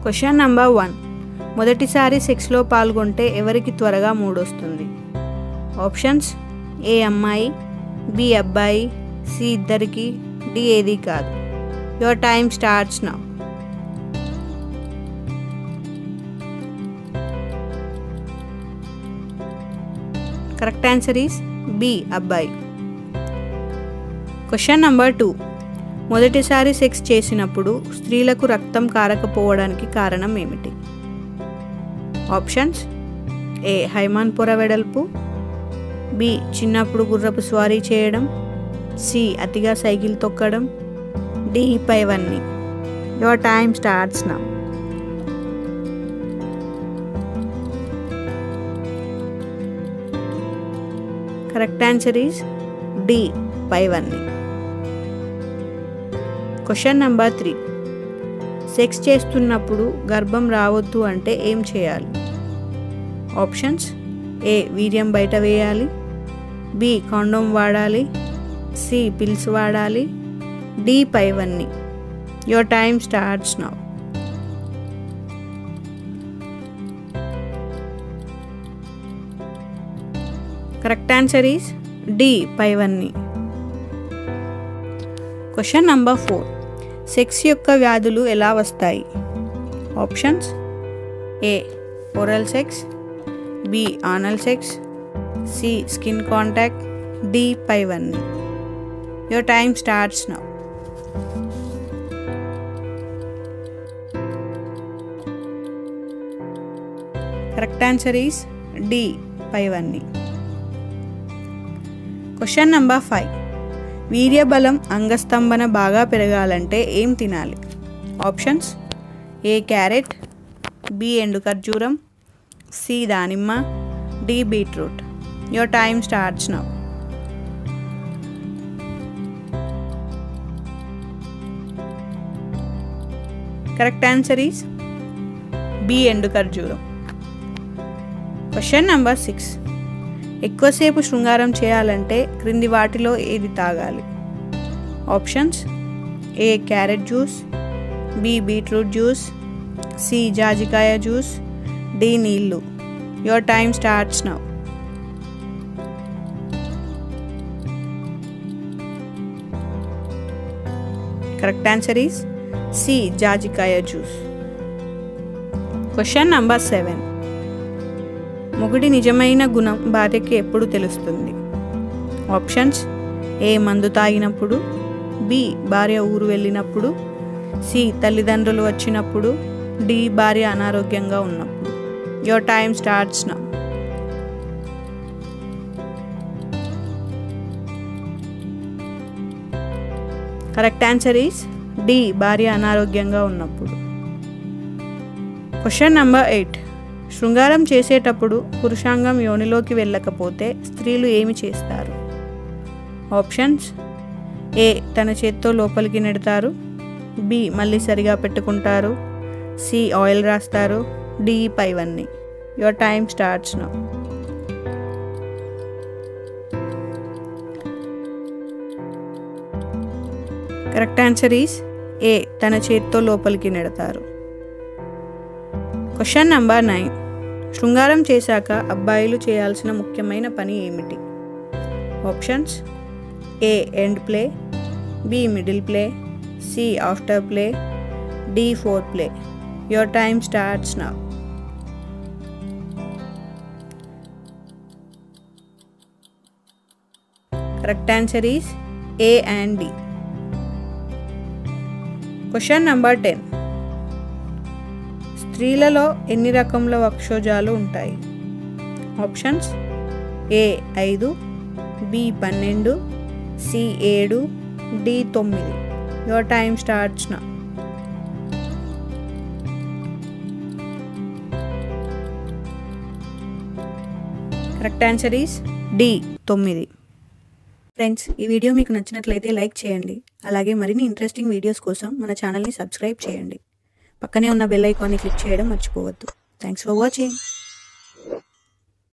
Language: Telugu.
క్వశ్చన్ నంబర్ వన్ మొదటిసారి సెక్స్లో పాల్గొంటే ఎవరికి త్వరగా మూడొస్తుంది ఆప్షన్స్ ఏ అమ్మాయి బి అబ్బాయి సి ఇద్దరికి డి ఏది కాదు your time starts now correct answer is B అబ్బాయి క్వశ్చన్ నంబర్ టూ మొదటిసారి సెక్స్ చేసినప్పుడు స్త్రీలకు రక్తం కారకపోవడానికి కారణం ఏమిటి ఆప్షన్స్ ఏ హైమాన్ పొర వెడల్పు బి చిన్నప్పుడు గుర్రపు స్వారీ చేయడం సి అతిగా సైకిల్ తొక్కడం డి పైవన్నీ your time starts now correct answer is D పైవన్నీ క్వశ్చన్ నెంబర్ త్రీ సెక్స్ చేస్తున్నప్పుడు గర్భం రావద్దు అంటే ఏం చేయాలి ఆప్షన్స్ ఏ వీర్యం బయట వేయాలి బి కాండోమ్ వాడాలి సి పిల్స్ వాడాలి డి పైవన్నీ your time starts now correct answer is D పైవన్నీ క్వశ్చన్ నంబర్ ఫోర్ సెక్స్ యొక్క వ్యాధులు ఎలా వస్తాయి options A oral sex B anal sex C skin contact D పైవన్నీ your time starts now correct answer is D పైవన్నీ క్వశ్చన్ నంబర్ ఫైవ్ వీర్యబలం అంగస్తంభన బాగా పెరగాలంటే ఏం తినాలి ఆప్షన్స్ ఏ క్యారెట్ బి ఎండు ఖర్జూరం సి దానిమ్మ D beetroot your time starts now correct answer is B ఎండు ఖర్జూరం క్వశ్చన్ నంబర్ సిక్స్ ఎక్కువసేపు శృంగారం చేయాలంటే క్రింది వాటిలో ఏది తాగాలి options A carrot juice B beetroot juice C జాజికాయ జ్యూస్ డి నీళ్ళు your time starts now correct answer is C జాజికాయ జ్యూస్ క్వశ్చన్ నంబర్ సెవెన్ మొగుడి నిజమైన గుణం భార్యకి ఎప్పుడు తెలుస్తుంది ఆప్షన్స్ ఏ మందు తాగినప్పుడు బి భార్య ఊరు వెళ్ళినప్పుడు సి తల్లిదండ్రులు వచ్చినప్పుడు డి భార్య అనారోగ్యంగా ఉన్నప్పుడు your time starts now correct answer is D భార్య అనారోగ్యంగా ఉన్నప్పుడు క్వశ్చన్ నంబర్ ఎయిట్ శృంగారం చేసేటప్పుడు పురుషాంగం యోనిలోకి వెళ్ళకపోతే స్త్రీలు ఏమి చేస్తారు ఆప్షన్స్ ఏ తన చేత్తో లోపలికి నెడతారు బి మళ్ళీ సరిగా పెట్టుకుంటారు సి ఆయిల్ రాస్తారు డి పైవన్నీ your time starts now correct answer is A తన చేత్తో లోపలికి నెడతారు క్వశ్చన్ నంబర్ నైన్ శృంగారం చేశాక అబ్బాయిలు చేయాల్సిన ముఖ్యమైన పని ఏమిటి options A end play B middle play C after play D foreplay your time starts now correct answer is A and D question number ten స్త్రీలలో ఎన్ని రకముల వక్షోజాలు ఉంటాయి ఆప్షన్స్ ఏ ఐదు బి పన్నెండు సి ఏడు డి తొమ్మిది your time starts now correct answer is D తొమ్మిది ఫ్రెండ్స్ ఈ వీడియో మీకు నచ్చినట్లయితే లైక్ చేయండి అలాగే మరిన్ని ఇంట్రెస్టింగ్ వీడియోస్ కోసం మన ఛానల్ని సబ్స్క్రైబ్ చేయండి పక్కనే ఉన్న బెల్ ఐకాన్ని క్లిక్ చేయడం మర్చిపోవద్దు థ్యాంక్స్ ఫర్ వాచింగ్